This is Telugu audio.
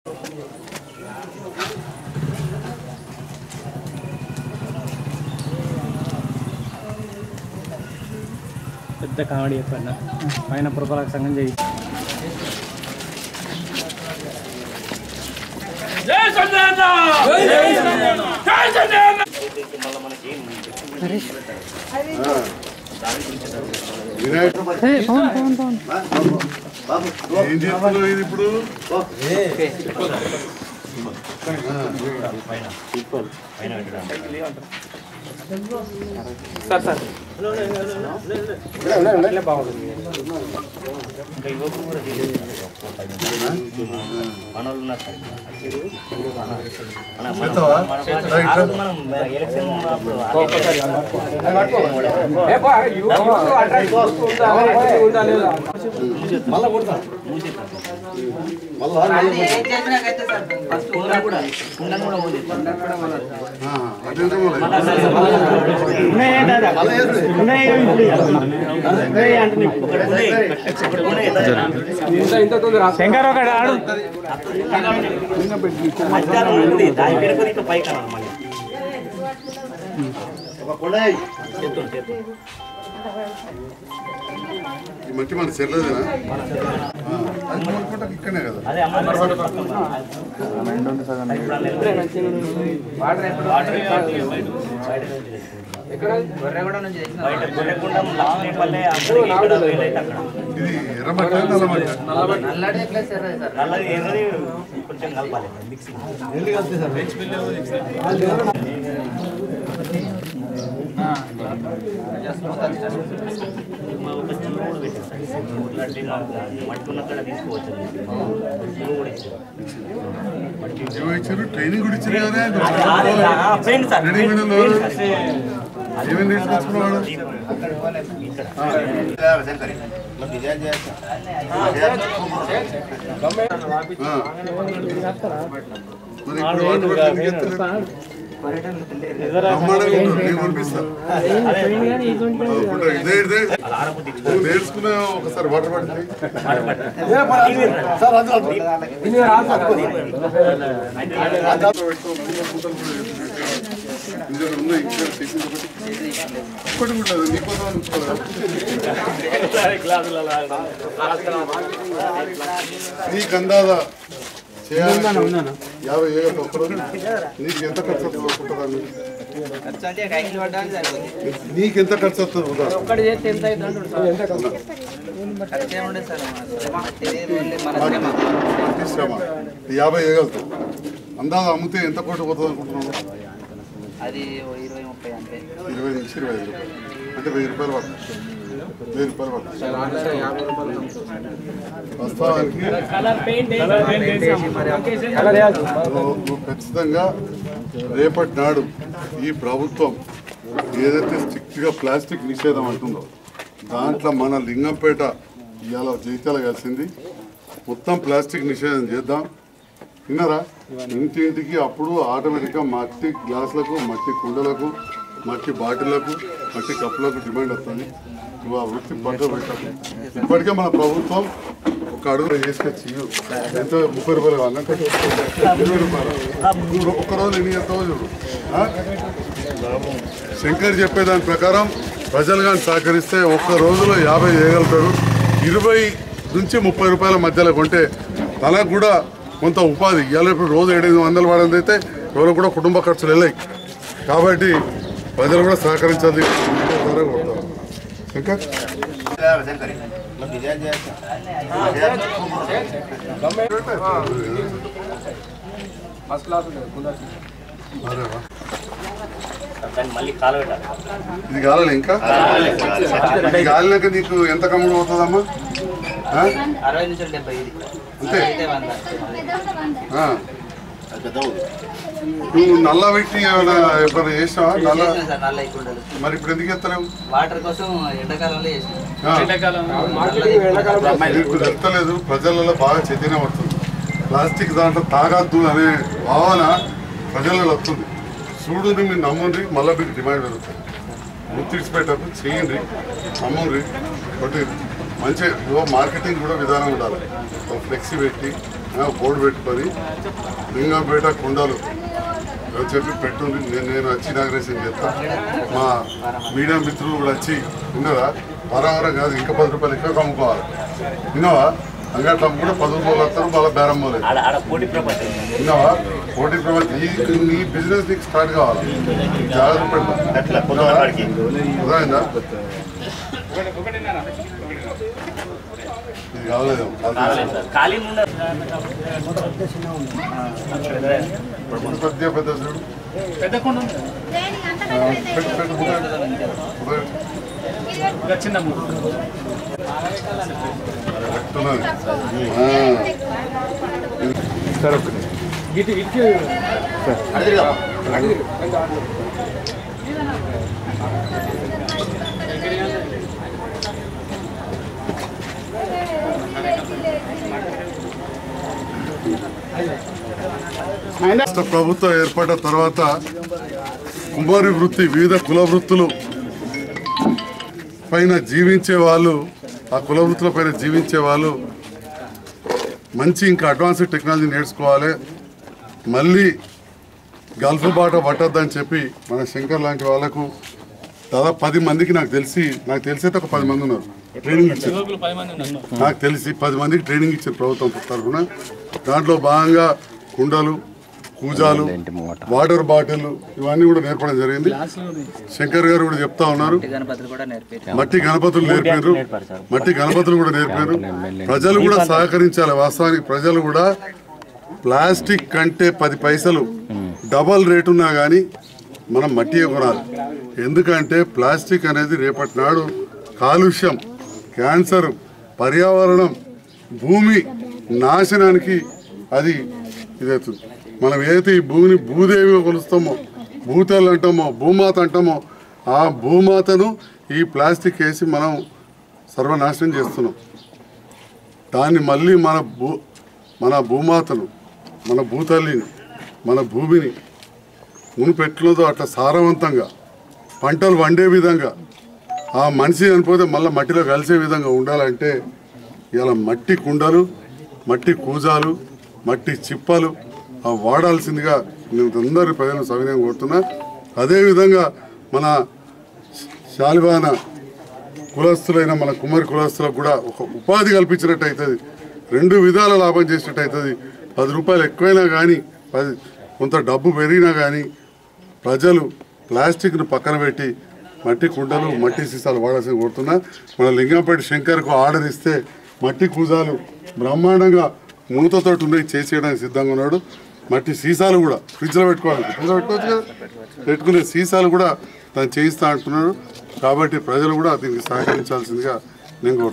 పెద్ద కామెడీ చెప్పన్న పైన పురపాలక సంఘం చేయి ఏం చేస్తున్నావు ఇది ఇప్పుడు సార్ సార్ చేస్తావా? రైట్ రా. ఆ, అదేంటో మరి. శంకర్ ఒకటి ఆడు ఈ మట్టి మన చెల్లదేనా ఆ, అది మూడుకుంటా ఇక్కడనే కదా ఇది ఎర్రమట్టి నల్లమట్టి కొంచెం కలపాలి మిక్సింగ్ మా ఒక చిన్న కూడా పెట్టారు ఊర్లాంటి మట్టుకున్న కాడ తీసుకోవచ్చు చిన్న కూడా ఇచ్చారు జీవో ఇచ్చారు ట్రైనింగ్ కూడా ఇచ్చారు కదా ఫ్రెండ్ సార్ ట్రైనింగ్ వినలో ఏమేమి నేర్చుకొచ్చుకున్నాడు మరి ఇప్పుడు వాటర్ పడితే ఎందుకు ఎత్తలేదు? బ్రహ్మాండంగా ఉంటుంది. నేను పంపిస్తా. అనుకుంటా, ఇదే ఇదే. నువ్వు నేర్చుకునే ఒకసారి వాటర్ పడితే ఇందులో ఉన్నాయి ఇంకా చేసింది ఒకటి. ఒక్కటి కూడా లేదు. నీ కోసం అనుకోలేదు. నీకు అందాదా చేయాలి యాభై వేలు ఒక్కరోజు నీకు ఎంత ఖర్చు వస్తుంది ఒక్కొక్కదాన్ని? నీకు ఎంత ఖర్చు వస్తుంది ఒక? ఒక్కటి చేస్తే ఎంత అవుతుంది మట్టి శ్రమ యాభై వేయగలుగుతాం అందాజ అమ్మితే ఎంత కోటి పోతుంది అనుకుంటున్నాను అది ఓ ఇరవై ముప్పై అంతే ఇరవై నుంచి ఇరవై ఐదు రూపాయలు అంటే వెయ్యి రూపాయలు పడుతుంది వెయ్యి రూపాయలు పడుతుంది వాస్తవానికి కలర్ పెయింట్ నువ్వు నువ్వు ఖచ్చితంగా రేపటి నాడు ఈ ప్రభుత్వం ఏదైతే స్ట్రిక్ట్గా ప్లాస్టిక్ నిషేధం అంటుందో దాంట్లో మన లింగంపేట ఇవాళ జైత్యాల కలిసింది మొత్తం ప్లాస్టిక్ నిషేధం చేద్దాం విన్నారా ఇంటింటికి అప్పుడు ఆటోమేటిక్గా మట్టి గ్లాసులకు మట్టి కుండలకు మట్టి బాటిళ్లకు మట్టి కప్పులకు డిమాండ్ వస్తుంది నువ్వు ఆ వృత్తి పట్టు పెట్టకు ఇప్పటికే మన ప్రభుత్వం ఒక అడుగు వేసుకొచ్చి ఎంత ముప్పై రూపాయలు కావాలంటే ఇరవై రూపాయలు నువ్వు ఒక్క రోజు ఎన్ని చేస్తావో చూడు ఆ? శంకర్ చెప్పేదాని ప్రకారం ప్రజలు కానీ సహకరిస్తే ఒక్క రోజులో యాభై చేయగలుగుతాడు ఇరవై నుంచి ముప్పై రూపాయల మధ్యలో కొంటే తనకు కూడా కొంత ఉపాధి ఇవాళ ఇప్పుడు రోజు ఏడైదు వందలు వాడేది అయితే ఎవరు కూడా కుటుంబ ఖర్చులు వెళ్ళాయి కాబట్టి ప్రజలు కూడా సహకరించాలి త్వరగా కొడతారు. శంకర్ అరేవా. దాన్ని మళ్ళీ కాల పెట్టాలి ఇది కావాలి ఇంకా ఇది కాలినాక నీకు ఎంత కమ్ముడు అవుతుందమ్మా ఆ? అరవై నుంచి డెబ్బై ఇది అంతే అయితే వంద ఆ. నువ్వు నల్ల పెట్టి ఏమైనా ఎప్పుడైనా చేసినావా నల్ల చేసినా సార్ నల్ల ఎక్కువ ఉండదు మరి ఇప్పుడు ఎందుకు ఎత్తలేవు వాటర్ కోసం ఎండాకాలంలో చేసినాం ఆ. నీకు తెలుస్తలేదు ప్రజలలో బాగా చైతన్యం వస్తుంది ప్లాస్టిక్ దాంట్లో తాగద్దు అనే భావన ప్రజలలో వస్తుంది చూడుని మీరు నమ్మండి మళ్ళీ మీకు డిమాండ్ పెరుగుతుంది గుర్తిడిచిపెట్టకు చేయండి నమ్మండి బట్ మంచి ఓ మార్కెటింగ్ కూడా విధానం ఉండాలి ఒక ఫ్లెక్సీ పెట్టి ఆ, బోర్డు పెట్టుకొని లింగంపేట కుండలు అని చెప్పి పెట్టుంది నేను నేను వచ్చి ఇనాగ్రేషన్ చేస్తా మా మీడియా మిత్రులు కూడా వచ్చి విన్నారా పరావరం కాదు ఇంకా పది రూపాయలు ఎక్కువ అమ్ముకోవాలి విన్నావా అంగట్లో కూడా పది రూపాయలు వస్తారు మళ్ళీ బేరం పోలేదు ఆడ ఆడ పోటీ ప్రపంచం విన్నావా పోటీ ప్రపంచం ఈ నీ బిజినెస్ నీకు స్టార్ట్ కావాలి జాగ్రత్త పెడతా అట్లా పొద్దున్న కాడికి అర్థమైందా ఇది కాలేదు కాలేదు సార్ ఖాళీ ముందు పెద్ద పెద్ద చూడు పెద్ద కొండ ఆ, పెట్టు పెట్టు ఉదయం ఉదయం చిన్న మూడు పెట్టున్నది ఇటు ఇటు రాష్ట్ర ప్రభుత్వం ఏర్పడిన తర్వాత కుమారి వృత్తి వివిధ కుల వృత్తులు పైన జీవించే వాళ్ళు ఆ కుల వృత్తుల పైన జీవించే వాళ్ళు మంచి ఇంకా అడ్వాన్స్డ్ టెక్నాలజీ నేర్చుకోవాలి మళ్ళీ గల్ఫ్ బాట పట్టద్దని చెప్పి మన శంకర్ లాంటి వాళ్ళకు దాదాపు పది మందికి నాకు తెలిసి నాకు తెలిసైతే ఒక పది మంది ఉన్నారు ట్రైనింగ్ ఇచ్చారు పది మంది ఉన్నారు నాకు తెలిసి పది మందికి ట్రైనింగ్ ఇచ్చారు ప్రభుత్వం తరఫున దాంట్లో భాగంగా కుండలు కూజాలు వాటర్ బాటిల్ ఇవన్నీ కూడా నేర్పడం జరిగింది శంకర్ గారు కూడా చెప్తా ఉన్నారు గణపతులు కూడా నేర్పారు మట్టి గణపతులు నేర్పారు మట్టి గణపతులు కూడా నేర్పారు ప్రజలు కూడా సహకరించాలి వాస్తవానికి ప్రజలు కూడా ప్లాస్టిక్ కంటే పది పైసలు డబల్ రేట్ ఉన్నా కానీ మనం మట్టి కొనాలి ఎందుకంటే ప్లాస్టిక్ అనేది రేపటి నాడు కాలుష్యం క్యాన్సర్ పర్యావరణం భూమి నాశనానికి అది ఇదవుతుంది మనం ఏదైతే ఈ భూమిని భూదేవిగా కొలుస్తామో భూతలు అంటామో భూమాత అంటామో ఆ భూమాతను ఈ ప్లాస్టిక్ వేసి మనం సర్వనాశనం చేస్తున్నాం దాన్ని మళ్ళీ మన భూ మన భూమాతను మన భూతల్లిని మన భూమిని మునుపెట్లదో అట్లా సారవంతంగా పంటలు వండే విధంగా ఆ మనిషి చనిపోతే మళ్ళీ మట్టిలో కలిసే విధంగా ఉండాలంటే ఇలా మట్టి కుండలు మట్టి కూజాలు మట్టి చిప్పలు ఆ వాడాల్సిందిగా నేను అందరి ప్రజలను సవినయం కోరుతున్నా అదేవిధంగా మన శాలివాన కులస్తులైన మన కుమారి కులస్తులకు కూడా ఒక ఉపాధి కల్పించినట్టు అవుతుంది రెండు విధాల లాభం చేసినట్టు అవుతుంది పది రూపాయలు ఎక్కువైనా కానీ పది కొంత డబ్బు పెరిగినా కానీ ప్రజలు ప్లాస్టిక్ను పక్కన పెట్టి మట్టి కుండలు మట్టి సీసాలు వాడాల్సి కోరుతున్నా మన లింగంపేట శంకర్కు ఆర్డర్ ఇస్తే మట్టి కూజాలు బ్రహ్మాండంగా మూతతోటి ఉన్నాయి చేసేయడానికి సిద్ధంగా ఉన్నాడు మట్టి సీసాలు కూడా ఫ్రిడ్జ్లో పెట్టుకోవాలి ఫ్రిడ్జ్లో పెట్టుకోవచ్చు కదా పెట్టుకునే సీసాలు కూడా తను చేయిస్తా అంటున్నాడు కాబట్టి ప్రజలు కూడా దీనికి సహకరించాల్సిందిగా నేను కోరుతున్నాను